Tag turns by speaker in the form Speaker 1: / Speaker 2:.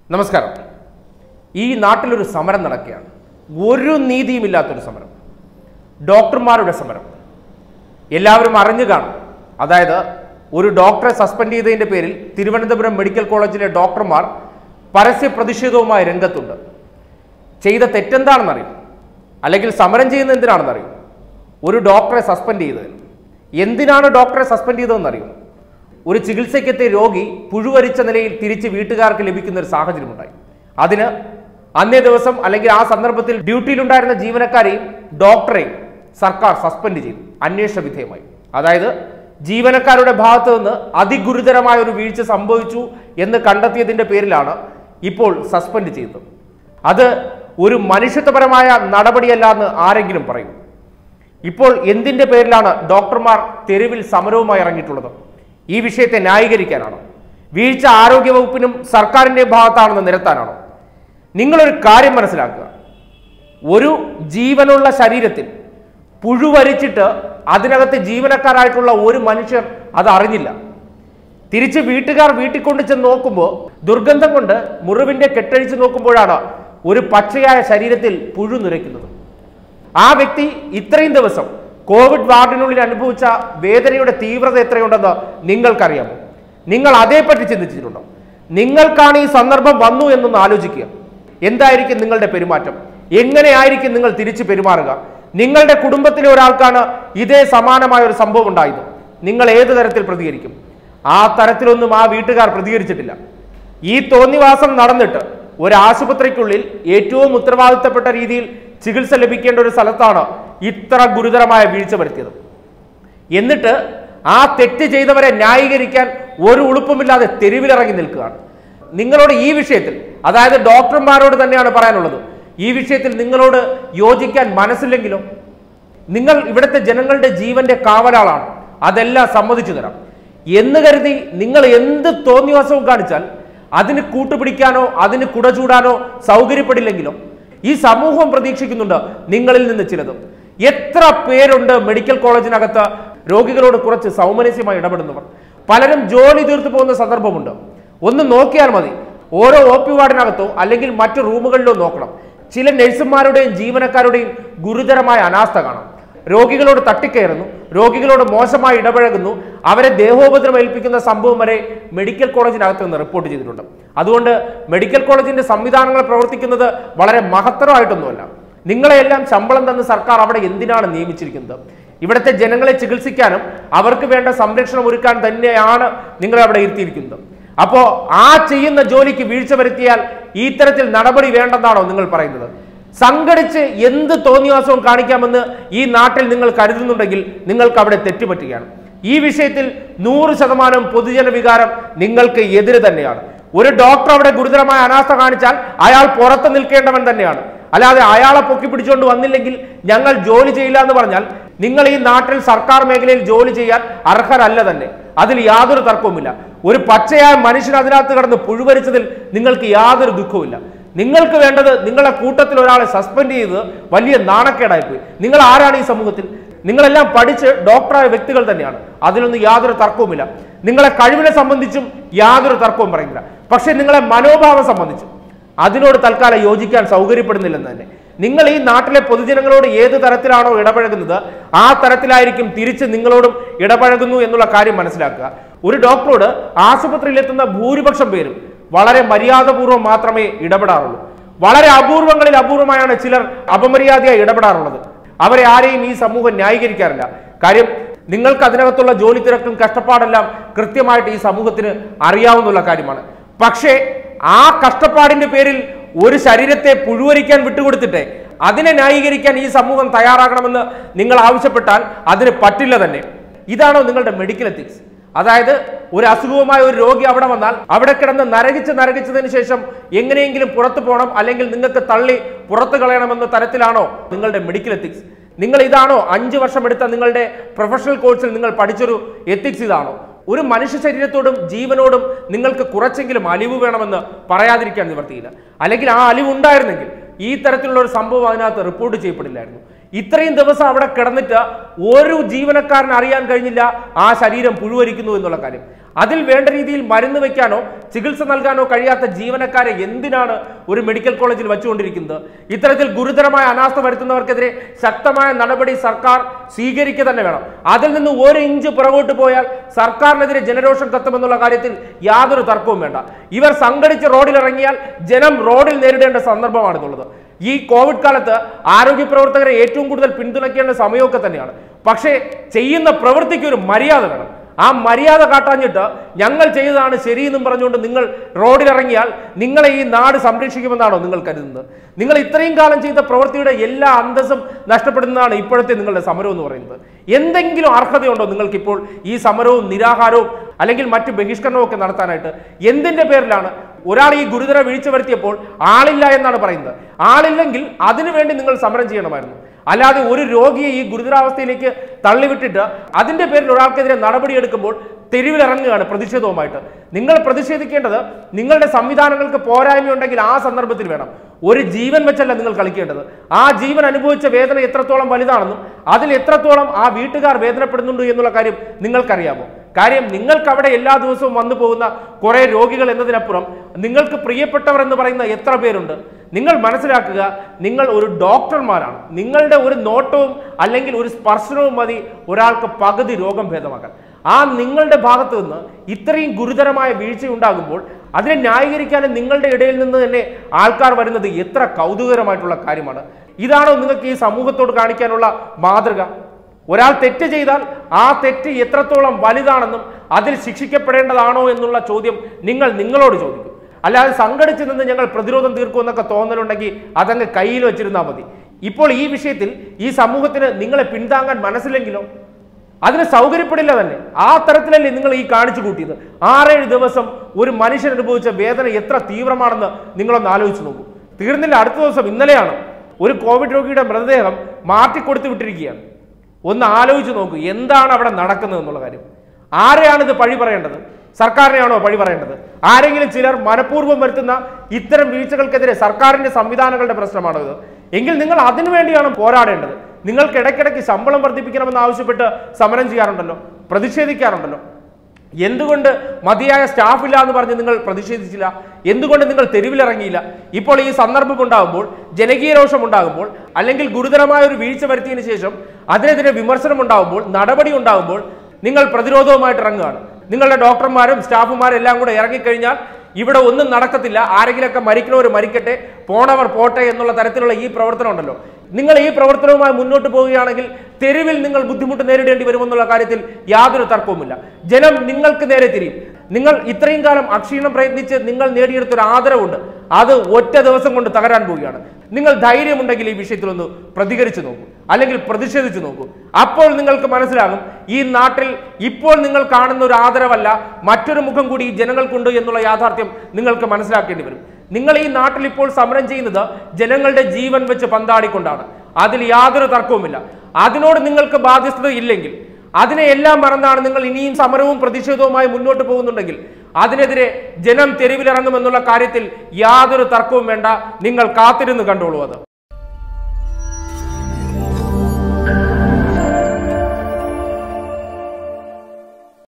Speaker 1: നമസ്കാരം ഈ നാട്ടിലൊരു സമരം നടക്കുകയാണ് ഒരു നീതിയുമില്ലാത്തൊരു സമരം ഡോക്ടർമാരുടെ സമരം എല്ലാവരും അറിഞ്ഞു കാണും അതായത് ഒരു ഡോക്ടറെ സസ്പെൻഡ് ചെയ്തതിൻ്റെ പേരിൽ തിരുവനന്തപുരം മെഡിക്കൽ കോളേജിലെ ഡോക്ടർമാർ പരസ്യ പ്രതിഷേധവുമായി രംഗത്തുണ്ട് ചെയ്ത തെറ്റെന്താണെന്നറിയും അല്ലെങ്കിൽ സമരം ചെയ്യുന്ന എന്തിനാണെന്നറിയും ഒരു ഡോക്ടറെ സസ്പെൻഡ് ചെയ്തതിന് എന്തിനാണ് ഡോക്ടറെ സസ്പെൻഡ് ചെയ്തതെന്നറിയും ഒരു ചികിത്സയ്ക്കെത്തിയ രോഗി പുഴുവരിച്ച നിലയിൽ തിരിച്ച് വീട്ടുകാർക്ക് ലഭിക്കുന്ന ഒരു സാഹചര്യമുണ്ടായി അതിന് അന്നേ ദിവസം അല്ലെങ്കിൽ ആ സന്ദർഭത്തിൽ ഡ്യൂട്ടിയിലുണ്ടായിരുന്ന ജീവനക്കാരെയും ഡോക്ടറെയും സർക്കാർ സസ്പെൻഡ് ചെയ്തു അന്വേഷണ വിധേയമായി അതായത് ജീവനക്കാരുടെ ഭാഗത്തു നിന്ന് അതിഗുരുതരമായ ഒരു വീഴ്ച സംഭവിച്ചു എന്ന് കണ്ടെത്തിയതിന്റെ പേരിലാണ് ഇപ്പോൾ സസ്പെൻഡ് ചെയ്തത് അത് ഒരു മനുഷ്യത്വപരമായ നടപടിയല്ല എന്ന് ആരെങ്കിലും പറയും ഇപ്പോൾ എന്തിന്റെ പേരിലാണ് ഡോക്ടർമാർ തെരുവിൽ സമരവുമായി ഇറങ്ങിയിട്ടുള്ളത് ഈ വിഷയത്തെ ന്യായീകരിക്കാനാണോ വീഴ്ച ആരോഗ്യവകുപ്പിനും സർക്കാരിന്റെ ഭാഗത്താണെന്ന് നിരത്താനാണോ നിങ്ങളൊരു കാര്യം മനസ്സിലാക്കുക ഒരു ജീവനുള്ള ശരീരത്തിൽ പുഴുവരിച്ചിട്ട് അതിനകത്ത് ജീവനക്കാരായിട്ടുള്ള ഒരു മനുഷ്യർ അത് അറിഞ്ഞില്ല തിരിച്ച് വീട്ടുകാർ വീട്ടിൽ കൊണ്ട് ചെന്ന് നോക്കുമ്പോൾ ദുർഗന്ധം കൊണ്ട് മുറിവിന്റെ കെട്ടഴിച്ച് നോക്കുമ്പോഴാണ് ഒരു പച്ചയായ ശരീരത്തിൽ പുഴു നുരയ്ക്കുന്നത് ആ വ്യക്തി ഇത്രയും ദിവസം കോവിഡ് വാർഡിനുള്ളിൽ അനുഭവിച്ച വേദനയുടെ തീവ്രത എത്രയുണ്ടെന്ന് നിങ്ങൾക്കറിയാമോ നിങ്ങൾ അതേപ്പറ്റി ചിന്തിച്ചിട്ടുണ്ടോ നിങ്ങൾക്കാണ് ഈ സന്ദർഭം വന്നു എന്നൊന്ന് ആലോചിക്കുക എന്തായിരിക്കും നിങ്ങളുടെ പെരുമാറ്റം എങ്ങനെയായിരിക്കും നിങ്ങൾ തിരിച്ചു പെരുമാറുക നിങ്ങളുടെ കുടുംബത്തിലെ ഒരാൾക്കാണ് ഇതേ സമാനമായ ഒരു സംഭവം ഉണ്ടായത് നിങ്ങൾ ഏത് തരത്തിൽ പ്രതികരിക്കും ആ തരത്തിലൊന്നും ആ വീട്ടുകാർ പ്രതികരിച്ചിട്ടില്ല ഈ തോന്നിവാസം നടന്നിട്ട് ഒരു ആശുപത്രിക്കുള്ളിൽ ഏറ്റവും ഉത്തരവാദിത്തപ്പെട്ട രീതിയിൽ ചികിത്സ ലഭിക്കേണ്ട ഒരു സ്ഥലത്താണ് ഇത്ര ഗുരുതരമായ വീഴ്ച വരുത്തിയത് എന്നിട്ട് ആ തെറ്റ് ചെയ്തവരെ ന്യായീകരിക്കാൻ ഒരു ഉളുപ്പുമില്ലാതെ തെരുവിലിറങ്ങി നിൽക്കുകയാണ് നിങ്ങളോട് ഈ വിഷയത്തിൽ അതായത് ഡോക്ടർമാരോട് തന്നെയാണ് പറയാനുള്ളത് ഈ വിഷയത്തിൽ നിങ്ങളോട് യോജിക്കാൻ മനസ്സില്ലെങ്കിലോ നിങ്ങൾ ഇവിടുത്തെ ജനങ്ങളുടെ ജീവന്റെ കാവലാളാണ് അതെല്ലാം സമ്മതിച്ചു തരാം എന്ന് കരുതി നിങ്ങൾ എന്ത് തോന്നിവാസവും കാണിച്ചാൽ അതിന് കൂട്ടുപിടിക്കാനോ അതിന് കുട ചൂടാനോ സൗകര്യപ്പെടില്ലെങ്കിലോ ഈ സമൂഹം പ്രതീക്ഷിക്കുന്നുണ്ട് നിങ്ങളിൽ നിന്ന് ചിലതും എത്ര പേരുണ്ട് മെഡിക്കൽ കോളേജിനകത്ത് രോഗികളോട് കുറച്ച് സൗമനസ്യമായി ഇടപെടുന്നവർ പലരും ജോലി തീർത്തു പോകുന്ന സന്ദർഭമുണ്ട് ഒന്ന് നോക്കിയാൽ മതി ഓരോ ഒ പി വാർഡിനകത്തോ അല്ലെങ്കിൽ മറ്റു റൂമുകളിലോ നോക്കണം ചില നഴ്സുമാരുടെയും ജീവനക്കാരുടെയും ഗുരുതരമായ അനാസ്ഥ കാണാം രോഗികളോട് തട്ടിക്കയറുന്നു രോഗികളോട് മോശമായി ഇടപഴകുന്നു അവരെ ദേഹോപദ്രവം ഏൽപ്പിക്കുന്ന സംഭവം വരെ മെഡിക്കൽ കോളേജിനകത്ത് നിന്ന് റിപ്പോർട്ട് ചെയ്തിട്ടുണ്ട് അതുകൊണ്ട് മെഡിക്കൽ കോളേജിന്റെ സംവിധാനങ്ങൾ പ്രവർത്തിക്കുന്നത് വളരെ മഹത്തരമായിട്ടൊന്നുമല്ല നിങ്ങളെയെല്ലാം ശമ്പളം തന്ന് സർക്കാർ അവിടെ എന്തിനാണ് നിയമിച്ചിരിക്കുന്നത് ഇവിടുത്തെ ജനങ്ങളെ ചികിത്സിക്കാനും അവർക്ക് വേണ്ട സംരക്ഷണം ഒരുക്കാൻ തന്നെയാണ് നിങ്ങളെ അവിടെ ഇരുത്തിയിരിക്കുന്നത് അപ്പോ ആ ചെയ്യുന്ന ജോലിക്ക് വീഴ്ച വരുത്തിയാൽ ഈ തരത്തിൽ നടപടി വേണ്ടെന്നാണോ നിങ്ങൾ പറയുന്നത് സംഘടിച്ച് എന്ത് തോന്നിവാസവും കാണിക്കാമെന്ന് ഈ നാട്ടിൽ നിങ്ങൾ കരുതുന്നുണ്ടെങ്കിൽ നിങ്ങൾക്ക് അവിടെ തെറ്റുപറ്റുകയാണ് ഈ വിഷയത്തിൽ നൂറ് ശതമാനം പൊതുജന വികാരം നിങ്ങൾക്ക് എതിര് തന്നെയാണ് ഒരു ഡോക്ടർ അവിടെ ഗുരുതരമായ അനാസ്ഥ കാണിച്ചാൽ അയാൾ പുറത്ത് നിൽക്കേണ്ടവൻ തന്നെയാണ് അല്ലാതെ അയാളെ പൊക്കി പിടിച്ചുകൊണ്ട് വന്നില്ലെങ്കിൽ ഞങ്ങൾ ജോലി ചെയ്യില്ല എന്ന് പറഞ്ഞാൽ നിങ്ങൾ ഈ നാട്ടിൽ സർക്കാർ മേഖലയിൽ ജോലി ചെയ്യാൻ അർഹരല്ല തന്നെ അതിൽ യാതൊരു തർക്കവുമില്ല ഒരു പച്ചയായ മനുഷ്യൻ അതിനകത്ത് കിടന്ന് പുഴുവരിച്ചതിൽ നിങ്ങൾക്ക് യാതൊരു ദുഃഖവുമില്ല നിങ്ങൾക്ക് വേണ്ടത് നിങ്ങളെ കൂട്ടത്തിൽ ഒരാളെ സസ്പെൻഡ് ചെയ്ത് വലിയ നാണക്കേടായിപ്പോയി നിങ്ങൾ ആരാണ് ഈ സമൂഹത്തിൽ നിങ്ങളെല്ലാം പഠിച്ച് ഡോക്ടറായ വ്യക്തികൾ തന്നെയാണ് അതിലൊന്നും യാതൊരു തർക്കവുമില്ല നിങ്ങളെ കഴിവിനെ സംബന്ധിച്ചും യാതൊരു തർക്കവും പറയുന്നില്ല പക്ഷെ നിങ്ങളെ മനോഭാവം സംബന്ധിച്ചും അതിനോട് തൽക്കാലം യോജിക്കാൻ സൗകര്യപ്പെടുന്നില്ലെന്ന് തന്നെ നിങ്ങൾ ഈ നാട്ടിലെ പൊതുജനങ്ങളോട് ഏത് തരത്തിലാണോ ഇടപഴകുന്നത് ആ തരത്തിലായിരിക്കും തിരിച്ച് നിങ്ങളോടും ഇടപഴകുന്നു എന്നുള്ള കാര്യം മനസ്സിലാക്കുക ഒരു ഡോക്ടറോട് ആശുപത്രിയിലെത്തുന്ന ഭൂരിപക്ഷം പേരും വളരെ മര്യാദപൂർവ്വം മാത്രമേ ഇടപെടാറുള്ളൂ വളരെ അപൂർവങ്ങളിൽ അപൂർവമായാണ് ചിലർ അപമര്യാദയായി ഇടപെടാറുള്ളത് അവരെ ആരെയും ഈ സമൂഹം ന്യായീകരിക്കാറില്ല കാര്യം നിങ്ങൾക്ക് അതിനകത്തുള്ള ജോലി തിരക്കും കഷ്ടപ്പാടെല്ലാം കൃത്യമായിട്ട് ഈ സമൂഹത്തിന് അറിയാവുന്ന കാര്യമാണ് പക്ഷേ ആ കഷ്ടപ്പാടിന്റെ പേരിൽ ഒരു ശരീരത്തെ പുഴുവരിക്കാൻ വിട്ടുകൊടുത്തിട്ട് അതിനെ ന്യായീകരിക്കാൻ ഈ സമൂഹം തയ്യാറാകണമെന്ന് നിങ്ങൾ ആവശ്യപ്പെട്ടാൽ അതിന് പറ്റില്ല തന്നെ ഇതാണോ നിങ്ങളുടെ മെഡിക്കൽ എത്തിക്സ് അതായത് ഒരു അസുഖവുമായ ഒരു രോഗി അവിടെ വന്നാൽ അവിടെ കിടന്ന് നരകിച്ച് നരകിച്ചതിന് ശേഷം എങ്ങനെയെങ്കിലും പുറത്തു പോകണം അല്ലെങ്കിൽ നിങ്ങൾക്ക് തള്ളി പുറത്തു കളയണമെന്ന തരത്തിലാണോ നിങ്ങളുടെ മെഡിക്കൽ എത്തിക്സ് നിങ്ങൾ ഇതാണോ അഞ്ച് വർഷം എടുത്ത നിങ്ങളുടെ പ്രൊഫഷണൽ കോഴ്സിൽ നിങ്ങൾ പഠിച്ചൊരു എത്തിക്സ് ഇതാണോ ഒരു മനുഷ്യ ശരീരത്തോടും ജീവനോടും നിങ്ങൾക്ക് കുറച്ചെങ്കിലും അലിവ് വേണമെന്ന് പറയാതിരിക്കാൻ നിവർത്തിയില്ല അല്ലെങ്കിൽ ആ അലിവ് ഉണ്ടായിരുന്നെങ്കിൽ ഈ തരത്തിലുള്ള ഒരു സംഭവം അതിനകത്ത് റിപ്പോർട്ട് ചെയ്യപ്പെടില്ലായിരുന്നു ഇത്രയും ദിവസം അവിടെ കിടന്നിട്ട് ഒരു ജീവനക്കാരന് അറിയാൻ കഴിഞ്ഞില്ല ആ ശരീരം പുഴുവരിക്കുന്നു എന്നുള്ള കാര്യം അതിൽ വേണ്ട രീതിയിൽ മരുന്ന് വെക്കാനോ ചികിത്സ നൽകാനോ കഴിയാത്ത ജീവനക്കാരെ എന്തിനാണ് ഒരു മെഡിക്കൽ കോളേജിൽ വെച്ചുകൊണ്ടിരിക്കുന്നത് ഇത്തരത്തിൽ ഗുരുതരമായ അനാസ്ഥ വരുത്തുന്നവർക്കെതിരെ ശക്തമായ നടപടി സർക്കാർ സ്വീകരിക്കുക തന്നെ വേണം അതിൽ നിന്ന് ഒരു ഇഞ്ച് പുറകോട്ട് പോയാൽ സർക്കാരിനെതിരെ ജനരോഷം കത്തുമെന്നുള്ള കാര്യത്തിൽ യാതൊരു തർക്കവും വേണ്ട ഇവർ സംഘടിച്ച് റോഡിലിറങ്ങിയാൽ ജനം റോഡിൽ നേരിടേണ്ട സന്ദർഭമാണെന്നുള്ളത് ഈ കോവിഡ് കാലത്ത് ആരോഗ്യ പ്രവർത്തകരെ ഏറ്റവും കൂടുതൽ പിന്തുണയ്ക്കേണ്ട സമയമൊക്കെ തന്നെയാണ് പക്ഷേ ചെയ്യുന്ന പ്രവൃത്തിക്ക് ഒരു മര്യാദ വേണം ആ മര്യാദ കാട്ടാഞ്ഞിട്ട് ഞങ്ങൾ ചെയ്തതാണ് ശരിയെന്നും പറഞ്ഞുകൊണ്ട് നിങ്ങൾ റോഡിലിറങ്ങിയാൽ നിങ്ങളെ ഈ നാട് സംരക്ഷിക്കുമെന്നാണോ നിങ്ങൾ കരുതുന്നത് നിങ്ങൾ ഇത്രയും കാലം ചെയ്ത പ്രവൃത്തിയുടെ എല്ലാ അന്തസ്സും നഷ്ടപ്പെടുന്നതാണ് ഇപ്പോഴത്തെ നിങ്ങളുടെ സമരം എന്ന് പറയുന്നത് എന്തെങ്കിലും അർഹതയുണ്ടോ നിങ്ങൾക്കിപ്പോൾ ഈ സമരവും നിരാഹാരവും അല്ലെങ്കിൽ മറ്റ് ബഹിഷ്കരണവും ഒക്കെ നടത്താനായിട്ട് എന്തിന്റെ പേരിലാണ് ഒരാൾ ഈ ഗുരുതര വീഴ്ച വരുത്തിയപ്പോൾ ആളില്ല എന്നാണ് പറയുന്നത് ആളില്ലെങ്കിൽ അതിനുവേണ്ടി നിങ്ങൾ സമരം ചെയ്യണമായിരുന്നു അല്ലാതെ ഒരു രോഗിയെ ഈ ഗുരുതരാവസ്ഥയിലേക്ക് തള്ളിവിട്ടിട്ട് അതിന്റെ പേരിൽ ഒരാൾക്കെതിരെ നടപടിയെടുക്കുമ്പോൾ തെരുവിലിറങ്ങുകയാണ് പ്രതിഷേധവുമായിട്ട് നിങ്ങൾ പ്രതിഷേധിക്കേണ്ടത് നിങ്ങളുടെ സംവിധാനങ്ങൾക്ക് പോരായ്മയുണ്ടെങ്കിൽ ആ സന്ദർഭത്തിൽ വേണം ഒരു ജീവൻ വെച്ചല്ല നിങ്ങൾ കളിക്കേണ്ടത് ആ ജീവൻ അനുഭവിച്ച വേദന എത്രത്തോളം വലുതാണെന്നും അതിൽ എത്രത്തോളം ആ വീട്ടുകാർ വേദനപ്പെടുന്നുണ്ട് എന്നുള്ള കാര്യം നിങ്ങൾക്കറിയാമോ കാര്യം നിങ്ങൾക്ക് അവിടെ എല്ലാ ദിവസവും വന്നു പോകുന്ന കുറെ രോഗികൾ എന്നതിനപ്പുറം നിങ്ങൾക്ക് പ്രിയപ്പെട്ടവർ എന്ന് പറയുന്ന എത്ര പേരുണ്ട് നിങ്ങൾ മനസ്സിലാക്കുക നിങ്ങൾ ഒരു ഡോക്ടർമാരാണ് നിങ്ങളുടെ ഒരു നോട്ടവും അല്ലെങ്കിൽ ഒരു സ്പർശനവും മതി ഒരാൾക്ക് പകുതി രോഗം ഭേദമാക്കാൻ ആ നിങ്ങളുടെ ഭാഗത്ത് നിന്ന് ഇത്രയും ഗുരുതരമായ വീഴ്ച ഉണ്ടാകുമ്പോൾ അതിനെ ന്യായീകരിക്കാനും നിങ്ങളുടെ ഇടയിൽ നിന്ന് തന്നെ ആൾക്കാർ വരുന്നത് എത്ര കൗതുകരമായിട്ടുള്ള കാര്യമാണ് ഇതാണോ നിങ്ങൾക്ക് ഈ സമൂഹത്തോട് കാണിക്കാനുള്ള മാതൃക ഒരാൾ തെറ്റ് ചെയ്താൽ ആ തെറ്റ് എത്രത്തോളം വലുതാണെന്നും അതിൽ ശിക്ഷിക്കപ്പെടേണ്ടതാണോ എന്നുള്ള ചോദ്യം നിങ്ങൾ നിങ്ങളോട് ചോദിക്കും അല്ലാതെ സംഘടിച്ച് നിന്ന് ഞങ്ങൾ പ്രതിരോധം തീർക്കുമെന്നൊക്കെ തോന്നലുണ്ടെങ്കിൽ അതങ്ങ് കയ്യിൽ വെച്ചിരുന്നാൽ മതി ഇപ്പോൾ ഈ വിഷയത്തിൽ ഈ സമൂഹത്തിന് നിങ്ങളെ പിന്താങ്ങാൻ മനസ്സിലെങ്കിലോ അതിന് സൗകര്യപ്പെടില്ല തന്നെ ആ തരത്തിലല്ലേ നിങ്ങൾ ഈ കാണിച്ചു കൂട്ടിയത് ആറേഴ് ദിവസം ഒരു മനുഷ്യൻ അനുഭവിച്ച വേദന എത്ര തീവ്രമാണെന്ന് നിങ്ങളൊന്ന് ആലോചിച്ച് നോക്കൂ തീർന്നില്ല അടുത്ത ദിവസം ഇന്നലെയാണ് ഒരു കോവിഡ് രോഗിയുടെ മൃതദേഹം മാറ്റിക്കൊടുത്തു വിട്ടിരിക്കുകയാണ് ഒന്ന് ആലോചിച്ച് നോക്കൂ എന്താണ് അവിടെ നടക്കുന്നത് എന്നുള്ള കാര്യം ആരെയാണ് ഇത് പഴി പറയേണ്ടത് സർക്കാരിനെയാണോ പഴി പറയേണ്ടത് ആരെങ്കിലും ചിലർ മനഃപൂർവ്വം വരുത്തുന്ന ഇത്തരം വീഴ്ചകൾക്കെതിരെ സർക്കാരിന്റെ സംവിധാനങ്ങളുടെ പ്രശ്നമാണോ ഇത് എങ്കിൽ നിങ്ങൾ അതിനു വേണ്ടിയാണ് പോരാടേണ്ടത് നിങ്ങൾക്ക് ഇടയ്ക്കിടയ്ക്ക് ശമ്പളം വർദ്ധിപ്പിക്കണമെന്ന് ആവശ്യപ്പെട്ട് സമരം ചെയ്യാറുണ്ടല്ലോ പ്രതിഷേധിക്കാറുണ്ടല്ലോ എന്തുകൊണ്ട് മതിയായ സ്റ്റാഫ് ഇല്ല എന്ന് പറഞ്ഞ് നിങ്ങൾ പ്രതിഷേധിച്ചില്ല എന്തുകൊണ്ട് നിങ്ങൾ തെരുവിലിറങ്ങിയില്ല ഇപ്പോൾ ഈ സന്ദർഭം ഉണ്ടാകുമ്പോൾ ജനകീയ രോഷം ഉണ്ടാകുമ്പോൾ അല്ലെങ്കിൽ ഗുരുതരമായ ഒരു വീഴ്ച വരുത്തിയതിനു ശേഷം അതിനെതിരെ വിമർശനം ഉണ്ടാകുമ്പോൾ നടപടി ഉണ്ടാകുമ്പോൾ നിങ്ങൾ പ്രതിരോധവുമായിട്ട് ഇറങ്ങുകയാണ് നിങ്ങളുടെ ഡോക്ടർമാരും സ്റ്റാഫുമാരും എല്ലാം കൂടെ ഇറങ്ങിക്കഴിഞ്ഞാൽ ഇവിടെ ഒന്നും നടക്കത്തില്ല ആരെങ്കിലൊക്കെ മരിക്കണവർ മരിക്കട്ടെ പോണവർ പോട്ടെ എന്നുള്ള തരത്തിലുള്ള ഈ പ്രവർത്തനം ഉണ്ടല്ലോ നിങ്ങൾ ഈ പ്രവർത്തനവുമായി മുന്നോട്ട് പോവുകയാണെങ്കിൽ തെരുവിൽ നിങ്ങൾ ബുദ്ധിമുട്ട് നേരിടേണ്ടി വരുമെന്നുള്ള കാര്യത്തിൽ യാതൊരു തർക്കവുമില്ല ജനം നിങ്ങൾക്ക് നേരെ തിരിയും നിങ്ങൾ ഇത്രയും കാലം അക്ഷീണം പ്രയത്നിച്ച് നിങ്ങൾ നേടിയെടുത്തൊരു ആദരവുണ്ട് അത് ഒറ്റ ദിവസം കൊണ്ട് തകരാൻ പോവുകയാണ് നിങ്ങൾ ധൈര്യമുണ്ടെങ്കിൽ ഈ വിഷയത്തിൽ ഒന്ന് പ്രതികരിച്ചു നോക്കൂ അല്ലെങ്കിൽ പ്രതിഷേധിച്ചു നോക്കൂ അപ്പോൾ നിങ്ങൾക്ക് മനസ്സിലാകും ഈ നാട്ടിൽ ഇപ്പോൾ നിങ്ങൾ കാണുന്ന ഒരു ആദരവല്ല മറ്റൊരു മുഖം കൂടി ഈ ജനങ്ങൾക്കുണ്ട് എന്നുള്ള യാഥാർത്ഥ്യം നിങ്ങൾക്ക് മനസ്സിലാക്കേണ്ടി വരും നിങ്ങൾ ഈ നാട്ടിൽ ഇപ്പോൾ സമരം ചെയ്യുന്നത് ജനങ്ങളുടെ ജീവൻ വെച്ച് പന്താടിക്കൊണ്ടാണ് അതിൽ യാതൊരു തർക്കവുമില്ല അതിനോട് നിങ്ങൾക്ക് ബാധ്യസ്ഥത ഇല്ലെങ്കിൽ അതിനെ എല്ലാം മറന്നാണ് നിങ്ങൾ ഇനിയും സമരവും പ്രതിഷേധവുമായി മുന്നോട്ട് പോകുന്നുണ്ടെങ്കിൽ അതിനെതിരെ ജനം തെരുവിലിറങ്ങുമെന്നുള്ള കാര്യത്തിൽ യാതൊരു തർക്കവും വേണ്ട നിങ്ങൾ കാത്തിരുന്ന് കണ്ടോളൂ അത്